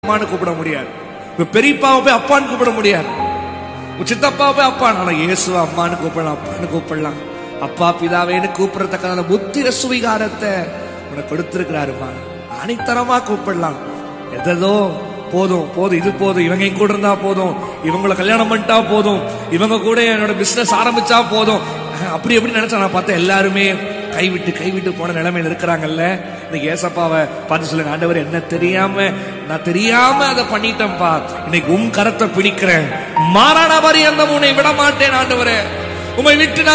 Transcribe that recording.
அம்மான்னு கூப்பிட முடியாது உங்க பெரியப்பாவை போய் அப்பான்னு கூப்பிட முடியாது உங்க சித்தப்பாவை போய் அப்பா ஆனா இயேசுவை அம்மான்னு கூப்பிடலாம் அப்பான்னு கூப்பிடலாம் அப்பா பிதாவேன்னு கூப்பிடறதுக்கான புத்திர சுவிகாரத்தை உனக்கு கொடுத்திருக்கிறாருமா அனைத்தரமா கூப்பிடலாம் எதோ போதும் போதும் இது போதும் இவங்க என் கூட இருந்தா போதும் இவங்கள கல்யாணம் பண்ணிட்டா போதும் இவங்க கூட என்னோட பிசினஸ் ஆரம்பிச்சா போதும் அப்படி எப்படி நினைச்சா நான் பார்த்தேன் எல்லாருமே கைவிட்டு கைவிட்டு போன நிலைமையில இருக்கிறாங்கல்ல இன்னைக்கு ஏசப்பாவை பார்த்து சொல்லுங்க ஆண்டவர் என்ன தெரியாம நான் தெரியாம அதை பண்ணிட்டேன்ப்பா இன்னைக்கு உம் கரத்தை பிடிக்கிறேன் மாறான வரி அந்த உன்னை விட மாட்டேன் ஆண்டவரே உம்மை விட்டு நான்